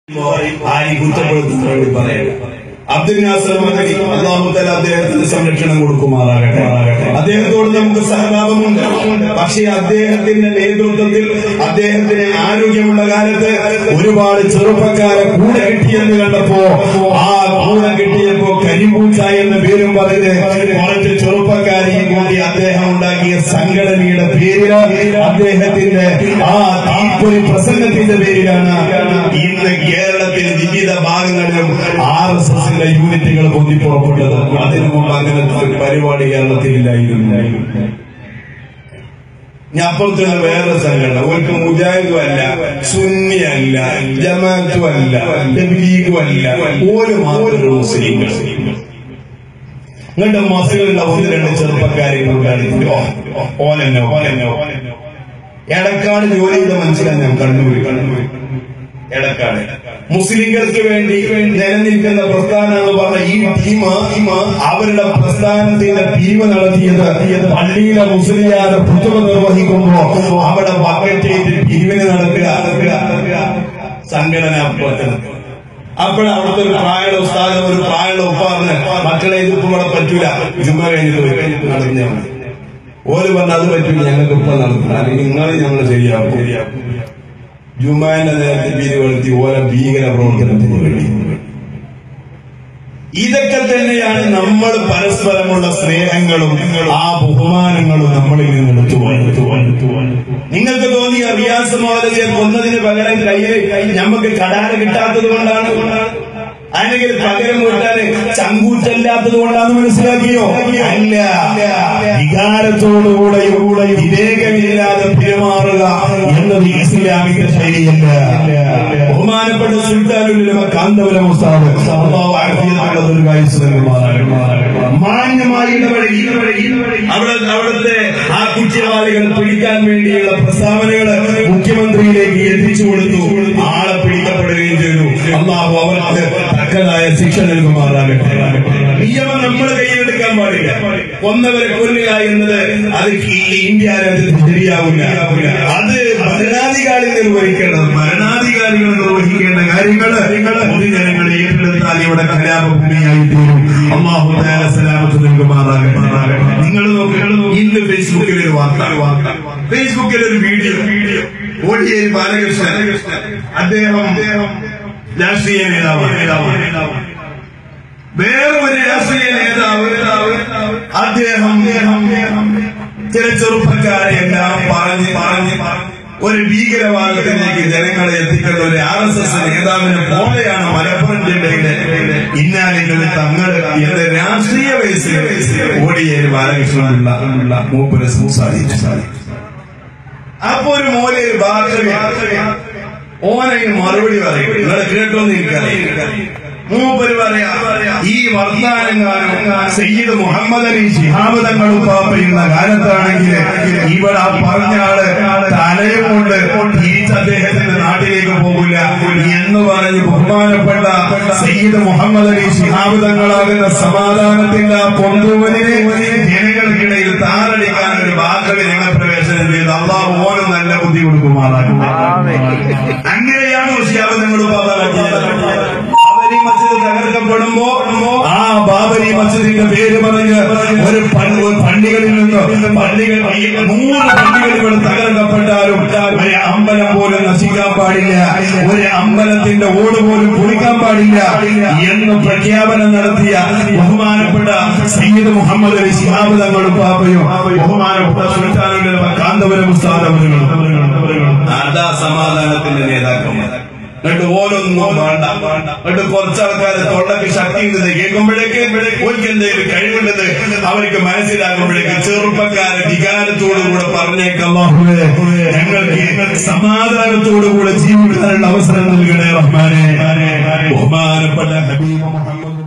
ആരെയും കുറ്റപ്പെടുത്തുന്ന വേണ്ടി പറയല്ല അബ്ദുൽ നാസർ മദനി അള്ളാഹുത്തല അദ്ദേഹത്തിന് സംരക്ഷണം കൊടുക്കുമാറാകട്ടെ അദ്ദേഹത്തോട് നമുക്ക് സഹതാപമുണ്ട് പക്ഷേ അദ്ദേഹത്തിന്റെ നേതൃത്വത്തിൽ അദ്ദേഹത്തിന് ആരോഗ്യമുള്ള കാലത്ത് ഒരുപാട് ചെറുപ്പക്കാരെ കൂടെ കിട്ടിയെന്ന് കണ്ടപ്പോ ആ കൂടെ കിട്ടിയപ്പോ കരിമ്പൂച്ച എന്ന പേരും പറഞ്ഞ് കുറച്ച് ചെറുപ്പക്കാരെയും കൂടി അദ്ദേഹം ഉണ്ടാക്കിയ സംഘടനയുടെ പേരില് അദ്ദേഹത്തിന്റെ ആ തീപ്പൊരി പ്രസംഗത്തിന്റെ പേരിലാണ് ഇന്ന് കേരളത്തിൽ വിവിധ ഭാഗങ്ങളിലും ആർ എസ് എസിന്റെ യൂണിറ്റുകൾ പൊന്തി പുറപ്പെട്ടത് അതിനു മുമ്പ് അങ്ങനത്തെ ഒരു പരിപാടി കേരളത്തിലില്ലായിരുന്നു ഞാൻ അപ്പുറത്തുള്ള വേറെ സംഘടന അവർക്ക് മുജാഹിദും അല്ല സുന്നി അല്ല ജമാഅത്തും അല്ല ലീഗും അല്ല ഒരു മാത്രം മുസ്ലിങ്ങൾ നിങ്ങളുടെ മസിലുള്ള ഒന്ന് രണ്ട് ചെറുപ്പക്കാരെ ഉണ്ടായിരുന്നു ഓലെന്നോ ഓലെന്നോ എടക്കാട് ജോലി ചെയ്ത മനുഷ്യരാണ് ഞാൻ കണ്ണൂർ കണ്ണൂർ എടക്കാട് മുസ്ലിങ്ങൾക്ക് വേണ്ടി നിലനിൽക്കുന്ന പ്രസ്ഥാനം എന്ന് പറഞ്ഞ ഈ ടീം അവരുടെ പ്രസ്ഥാനത്തിന്റെ പിരിവ് നടത്തിയത് പള്ളിയിലെ മുസ്ലിയാരെ പുത്തുക നിർവഹിക്കുമ്പോ അവിടെ ബക്കറ്റ് ചെയ്ത് പിരിവിന് നടക്കുക നടക്കുക സംഘടന അപ്പുറത്ത് അപ്പോൾ അവിടുത്തെ ഒരു പ്രായമുള്ള ഉസ്താദ് ഒരു പ്രായമുള്ള ഉപ്പാറിന് മക്കളെ ഇതിപ്പോ ഇവിടെ പറ്റൂല ജുമ കഴിഞ്ഞിട്ട് പോയി കഴിഞ്ഞിട്ട് നടത്തിയാൽ മതി ഓര് പറഞ്ഞ അത് പറ്റൂല ഞങ്ങൾക്ക് ഇപ്പൊ നടത്താം അല്ലെങ്കിൽ നിങ്ങൾ ഞങ്ങൾ ശരിയാവും ശരിയാവും ജുമാന്റെ നേരത്തെ പിരിവെടുത്തി ഓരോ ഭീകര പ്രവർത്തനത്തിന് വേണ്ടി ഇതൊക്കെ തന്നെയാണ് നമ്മൾ പരസ്പരമുള്ള സ്നേഹങ്ങളും ആ ബഹുമാനങ്ങളും നമ്മളിൽ നിന്ന് എടുത്തു എടുത്തു എടുത്തു നിങ്ങൾക്ക് തോന്നിയ റിയാസ് മോഹലയെ കൊന്നതിന് പകരം കയ്യിൽ നമുക്ക് കടാര കിട്ടാത്തത് കൊണ്ടാണ് അല്ലെങ്കിൽ പകരം വീട്ടാന് ചങ്കൂറ്റല്ലാത്തത് കൊണ്ടാന്ന് മനസ്സിലാക്കിയോ അല്ല വികാരത്തോടുകൂടെ കൂടെ വിവേകമില്ലാതെ പെരുമാറുക എന്നത് ഇസ്ലാമിക ശൈലിയല്ല ബഹുമാനപ്പെട്ട സുൽത്താനുലമ കാന്തപുരം ഉസ്താദ് അള്ളാഹു ആഫിയത്തുള്ള ദീർഘായുസ്സ് നൽകുമാറാകട്ടെ. മാന്യമായി ഇടപഴകി അവിടെ അവിടുത്തെ ആ കുറ്റവാളികൾ പിടിക്കാൻ വേണ്ടിയുള്ള പ്രസ്താവനകൾ മുഖ്യമന്ത്രിയിലേക്ക് എത്തിച്ചു കൊടുത്തു ആളെ പിടിക്കപ്പെടുകയും ചെയ്തു അള്ളാഹു അവർക്ക് തക്കതായ ശിക്ഷ നൽകുമാറാകട്ടെ നിയമം നമ്മൾ കയ്യിലെടുക്കാൻ പാടില്ല കൊന്നവരെ കൊല്ലുക എന്നത് അത് ഈ ഇന്ത്യ രാജ്യത്ത് ശരിയാവില്ല അത് ഭരണാധികാരി നിർവഹിക്കേണ്ടത് ഭരണാധികാരികൾ നിർവഹിക്കേണ്ട കാര്യങ്ങൾ പൊതുജനങ്ങളെ ഏറ്റെടുത്താൽ ഇവിടെ കലാപഭൂമിയായി തീരും അള്ളാഹു താല സലാമത്ത് നൽകുമാറാകട്ടെ നിങ്ങൾ നോക്കുക ഇന്ന് ഫേസ്ബുക്കിൽ ഒരു വാർത്ത ഫേസ്ബുക്കിൽ ഒരു വീഡിയോ വീഡിയോ കോടിയേരി ബാലകൃഷ്ണൻ അദ്ദേഹം രാഷ്ട്രീയ നേതാവ് നേതാവ് വേറെ ഒരു രാഷ്ട്രീയ നേതാവ് അദ്ദേഹം ചില ചെറുപ്പക്കാരെ എല്ലാം പറഞ്ഞ് പറഞ്ഞ് ഒരു ഭീകരവാദത്തിലേക്ക് ജനങ്ങളെ എത്തിക്കുന്ന ഒരു ആർ എസ് എസ് നേതാവിനെ പോലെയാണ് മലപ്പുറം ജില്ലയിലെ ഇന്നാലിന്റെ തങ്ങൾ എന്ന രാഷ്ട്രീയ വയസ്സിൽ ഓടിയേരി ബാലകൃഷ്ണനുള്ള മൂപ്പര് സാധിച്ചു സാധിച്ചു അപ്പൊ ഒരു മോലെ ഓനെ മറുപടി പറയും നിങ്ങളെ കേട്ടോന്ന് എനിക്കറിയാം മൂപ്പര് പറയാ ഈ വർത്താനങ്ങാനും സയ്യിദ് മുഹമ്മദ് അലി ശിഹാബ് തങ്ങളും പാപ്പയുന്ന കാലത്താണെങ്കിൽ ഇവിടെ ആ പറഞ്ഞ ആള് തലയും കൊണ്ട് തിരിച്ച് അദ്ദേഹത്തിന്റെ നാട്ടിലേക്ക് പോകില്ല എന്ന് പറഞ്ഞ് ബഹുമാനപ്പെട്ട സയ്യിദ് മുഹമ്മദ് അലി ശിഹാബ് തങ്ങളാകുന്ന സമാധാനത്തിന്റെ ആ പൊന്തൂവലിനെ ജനങ്ങൾക്കിടയിൽ താറടിക്കാൻ ഒരു വാക്കവി രംഗപ്രവേശനം ചെയ്ത് അള്ളാഹു ഓനും നല്ല ബുദ്ധി കൊടുക്കുമാറാകും അങ്ങനെയാണോ ശിഹാബ് തങ്ങൾ പാപ്പ ബാബരി മസ്ജിദ് തകർക്കപ്പെടുമ്പോ ആ ബാബരി മസ്ജിദിന്റെ പേര് പറഞ്ഞ് ഒരു പള്ളി ഒരു പള്ളികളിൽ നിന്ന് പള്ളികൾ ഈ നൂറ് പള്ളികൾ ഇവിടെ തകർക്കപ്പെട്ടാലും ഒരു അമ്പലം പോലും നശിക്കാൻ പാടില്ല ഒരു അമ്പലത്തിന്റെ ഓട് പോലും പൊളിക്കാൻ പാടില്ല എന്ന് പ്രഖ്യാപനം നടത്തിയ ബഹുമാനപ്പെട്ട സയ്യിദ് മുഹമ്മദ് അലി ശിഹാബ് തങ്ങളും പാപ്പയും ബഹുമാനപ്പെട്ട സുൽത്താനുടെ കാന്തപുരം ഉസ്താദവരുകളും അതാ സമാധാനത്തിന്റെ നേതാക്കന്മാർ എന്നിട്ട് ഓരോന്നും വേണ്ട എന്നിട്ട് കുറച്ച് ആൾക്കാരെ തൊള്ളക്ക് ശക്തി ഉണ്ടെന്ന് കേൾക്കുമ്പോഴേക്ക് ഓർക്ക് എന്തെങ്കിലും കഴിവുള്ളത് അവർക്ക് മനസ്സിലാക്കുമ്പോഴേക്ക് ചെറുപ്പക്കാരെ വികാരത്തോടുകൂടെ പറഞ്ഞേക്കല്ലാഹുവേ ഞങ്ങൾക്ക് സമാധാനത്തോടുകൂടെ ജീവിക്കാനുള്ള അവസരം നൽകണേ റഹ്മാനെ ബഹുമാനപ്പെട്ട ഹബീബ് മുഹമ്മദ്